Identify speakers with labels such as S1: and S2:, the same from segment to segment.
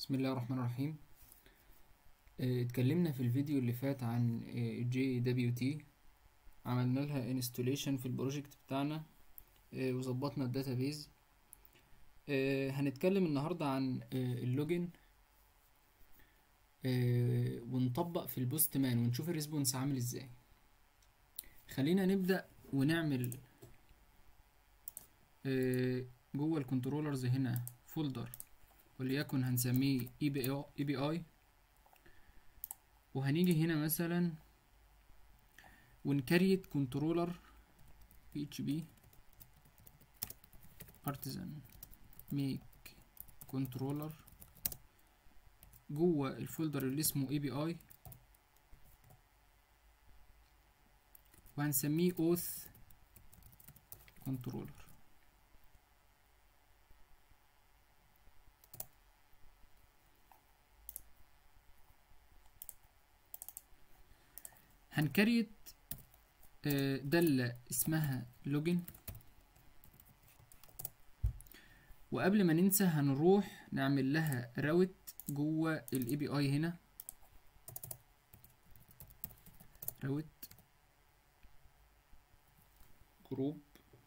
S1: بسم الله الرحمن الرحيم آه، اتكلمنا في الفيديو اللي فات عن جي دبليو تي عملنا لها انستوليشن في البروجكت بتاعنا آه، وظبطنا الداتابيز آه، هنتكلم النهارده عن آه، اللوجن آه، ونطبق في البوست مان ونشوف الريسبونس عامل ازاي خلينا نبدأ ونعمل آه، جوه الكنترولرز هنا فولدر وليكن هنسميه اي بي اي بي اي وهنيجي هنا مثلا ونكريت كنترولر بي اتش بي ارتزان ميك كنترولر جوه الفولدر اللي اسمه اي بي اي وهنسميه اوث كنترولر هنكريت آه، دالة اسمها لوجن وقبل ما ننسى هنروح نعمل لها راوت جوه الاي بي اي هنا راوت جروب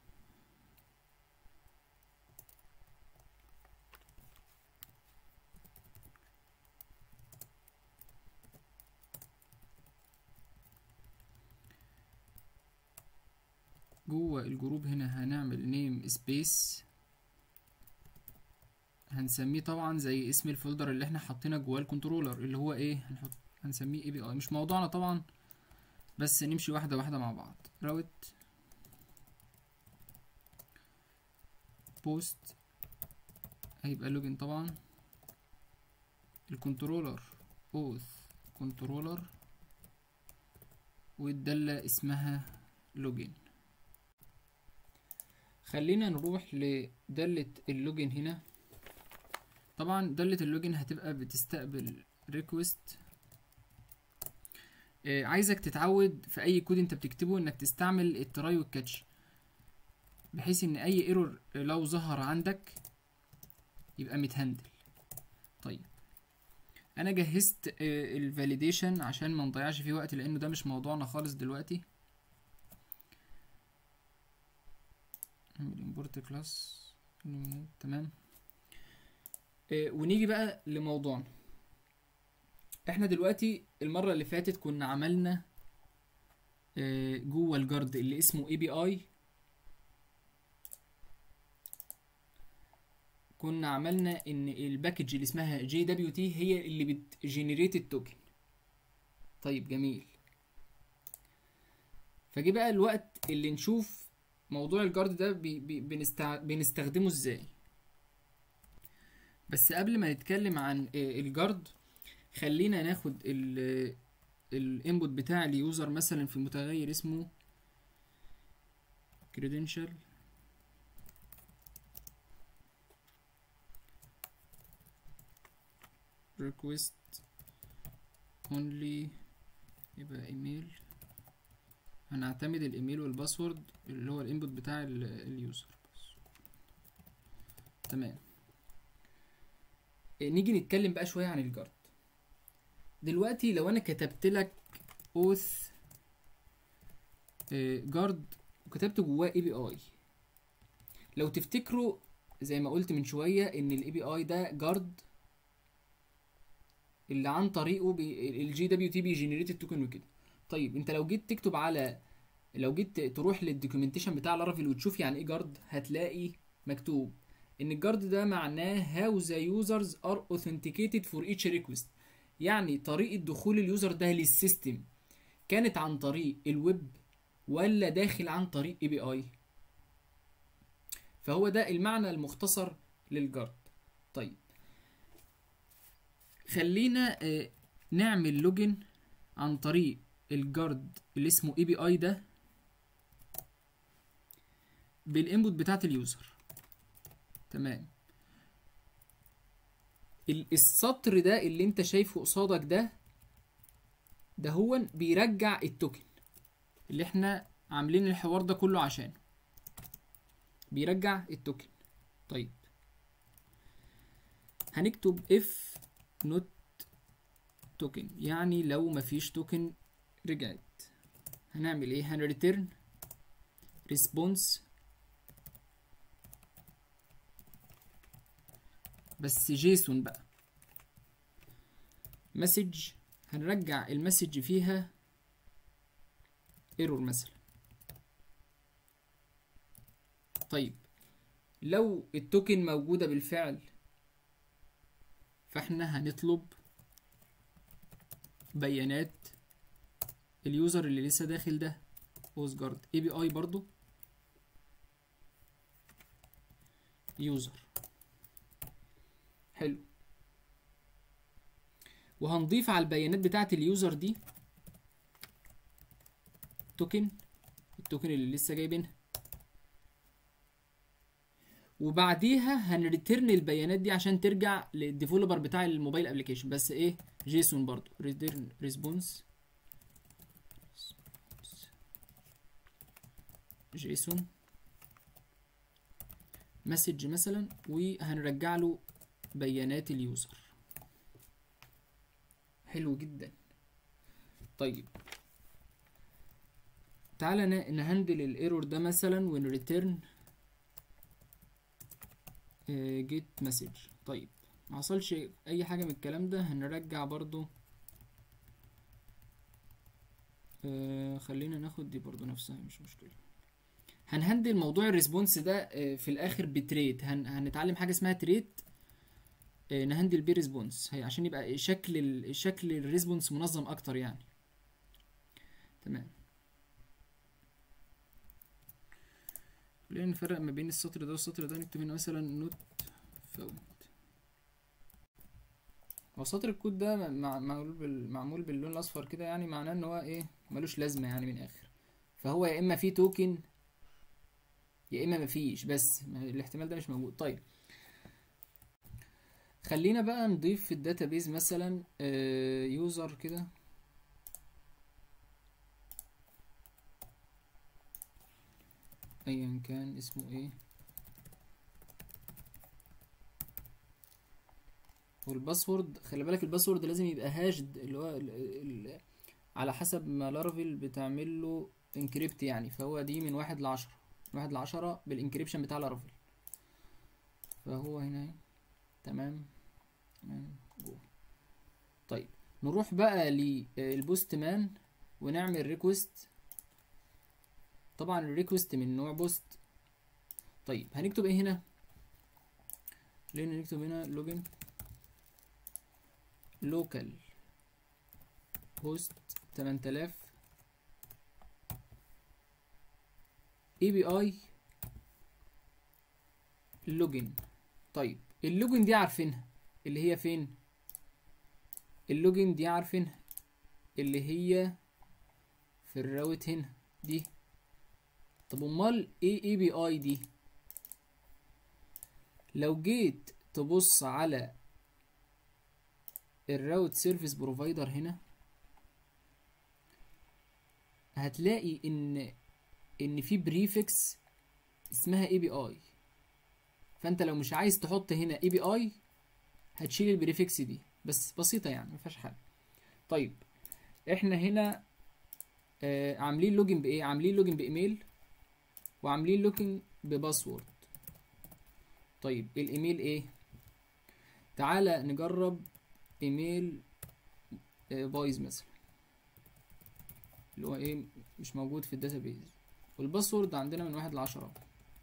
S1: جوه الجروب هنا هنعمل نيم سبيس هنسميه طبعا زي اسم الفولدر اللي احنا حاطينه جوه الكنترولر اللي هو ايه هنحط هنسميه اي بي اي مش موضوعنا طبعا بس نمشي واحده واحده مع بعض راوت بوست هيبقى لوجن طبعا الكنترولر اوث كنترولر والدالة اسمها لوجن خلينا نروح لدالة اللوجن هنا طبعا دالة اللوجن هتبقى بتستقبل ريكوست آه عايزك تتعود في اي كود انت بتكتبه انك تستعمل التراي والكاتش بحيث ان اي ايرور لو ظهر عندك يبقى متهندل طيب انا جهزت آه الفاليديشن عشان ما نضيعش فيه وقت لانه ده مش موضوعنا خالص دلوقتي نعمل import class تمام آه ونيجي بقى لموضوعنا احنا دلوقتي المرة اللي فاتت كنا عملنا آه جوه الجارد اللي اسمه اي بي اي كنا عملنا ان الباكج اللي اسمها جي دبليو تي هي اللي بتجنريت التوكن طيب جميل فجي بقى الوقت اللي نشوف موضوع الجارد ده بي بي بنستع... بنستخدمه ازاي بس قبل ما نتكلم عن الجارد خلينا ناخد الانبوت بتاع اليوزر مثلا في متغير اسمه credential request only يبقى ايميل هنعتمد الايميل والباسورد اللي هو الانبوت بتاع اليوزر بس تمام نيجي نتكلم بقى شويه عن الجارد دلوقتي لو انا كتبت لك اوث جارد وكتبت جواه اي بي اي لو تفتكروا زي ما قلت من شويه ان الاي بي اي ده جارد اللي عن طريقه الجي دبليو تي بيجنريت التوكن وكده طيب انت لو جيت تكتب على لو جيت تروح للدوكيومنتيشن بتاع لارافيل وتشوف يعني ايه جارد هتلاقي مكتوب ان الجارد ده معناه how the users are authenticated for each request يعني طريقة دخول اليوزر ده للسيستم كانت عن طريق الويب ولا داخل عن طريق اي بي اي فهو ده المعنى المختصر للجارد طيب خلينا نعمل لوجن عن طريق الجارد اللي اسمه اي بي اي ده بالانبوت بتاعت اليوزر تمام السطر ده اللي انت شايفه قصادك ده ده هو بيرجع التوكن اللي احنا عاملين الحوار ده كله عشانه بيرجع التوكن طيب هنكتب اف not token يعني لو مفيش توكن رجعت هنعمل ايه هنريتيرن response بس جيسون بقى مسج هنرجع المسج فيها ايرور مثلا طيب لو التوكن موجودة بالفعل فاحنا هنطلب بيانات اليوزر اللي لسه داخل ده اوزجارد اي بي اي برضو يوزر حلو وهنضيف على البيانات بتاعه اليوزر دي توكن التوكن اللي لسه جايبينها وبعديها هنريتيرن البيانات دي عشان ترجع للديفلوبر بتاع الموبايل ابلكيشن بس ايه جيسون برضو ريتيرن ريسبونس جيسون مسج مثلا وهنرجع له بيانات اليوزر حلو جدا طيب تعالى ن- نهندل الايرور ده مثلا ونريتيرن جيت مسج طيب ما حصلش اي حاجه من الكلام ده هنرجع برضو آه خلينا ناخد دي برضو نفسها مش مشكله هنهندل موضوع الريسبونس ده آه في الاخر بتريت هن هنتعلم حاجه اسمها تريت آه نهندل بيه ريسبونس هي عشان يبقى شكل ال... شكل الريسبونس منظم اكتر يعني تمام خلينا نفرق ما بين السطر ده والسطر ده نكتب هنا مثلا نوت فاوند هو سطر الكود ده مع- معمول بال... معمول باللون الاصفر كده يعني معناه ان هو ايه ملوش لازمه يعني من الاخر فهو يا اما فيه توكن يا اما مفيش بس ما- الاحتمال ده مش موجود طيب خلينا بقى نضيف في الداتابيز مثلا يوزر كده ايا كان اسمه ايه والباسورد خلي بالك الباسورد لازم يبقى هاشد اللي هو ال ال على حسب ما لارافيل بتعمل له انكريبت يعني فهو دي من واحد لعشرة من واحد لعشرة بالانكريبشن بتاع لارافيل فهو هنا اهي. تمام تمام جو طيب نروح بقى للبوست مان ونعمل ريكوست طبعا الريكوست من نوع بوست طيب هنكتب ايه هنا خلينا نكتب هنا لوجن لوكال هوست 8000 اي بي اي لوجن طيب اللوجن دي عارفينها اللي هي فين اللوجن دي عارفينها اللي هي في الراوت هنا دي طب امال ايه اي بي اي دي لو جيت تبص على الراوت سيرفيس بروفايدر هنا هتلاقي ان ان في بريفكس اسمها اي بي اي فانت لو مش عايز تحط هنا اي بي اي هتشيل البريفكس دي بس بسيطه يعني مفيهاش حاجه طيب احنا هنا آه عاملين لوجن بايه عاملين لوجن بايميل وعاملين لوجن بباسورد طيب الايميل ايه تعالى نجرب ايميل آه، بايظ مثلا اللي هو ايه مش موجود في الداتابيز والباسورد عندنا من واحد لعشرة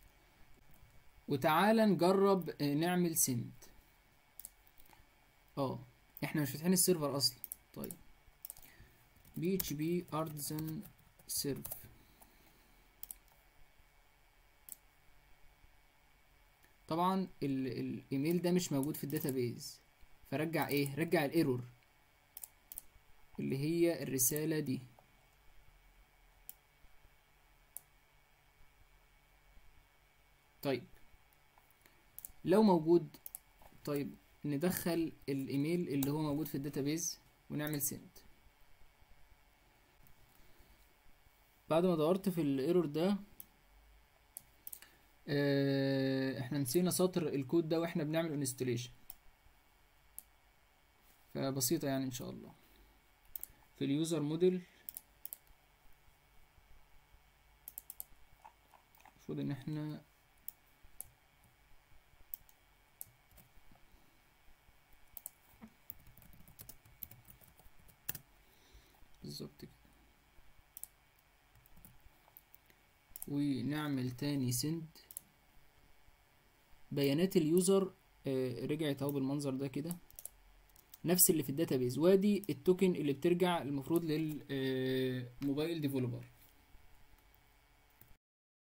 S1: وتعالى نجرب آه، نعمل سند اه احنا مش فاتحين السيرفر اصلا طيب بي اتش بي ارتزن سيرف طبعا ال- الايميل ده مش موجود في الداتابيز فرجع ايه رجع الايرور اللي هي الرسالة دي طيب لو موجود طيب ندخل الايميل اللي هو موجود في الداتابيز ونعمل سند بعد ما دورت في الايرور ده آه، احنا نسينا سطر الكود ده واحنا بنعمل انستليشن فبسيطة يعني ان شاء الله في اليوزر موديل المفروض ان احنا بالظبط كده ونعمل تاني سند بيانات اليوزر آه، رجعت اهو بالمنظر ده كده نفس اللي في الداتابيز وادي التوكن اللي بترجع المفروض للموبايل ديفلوبر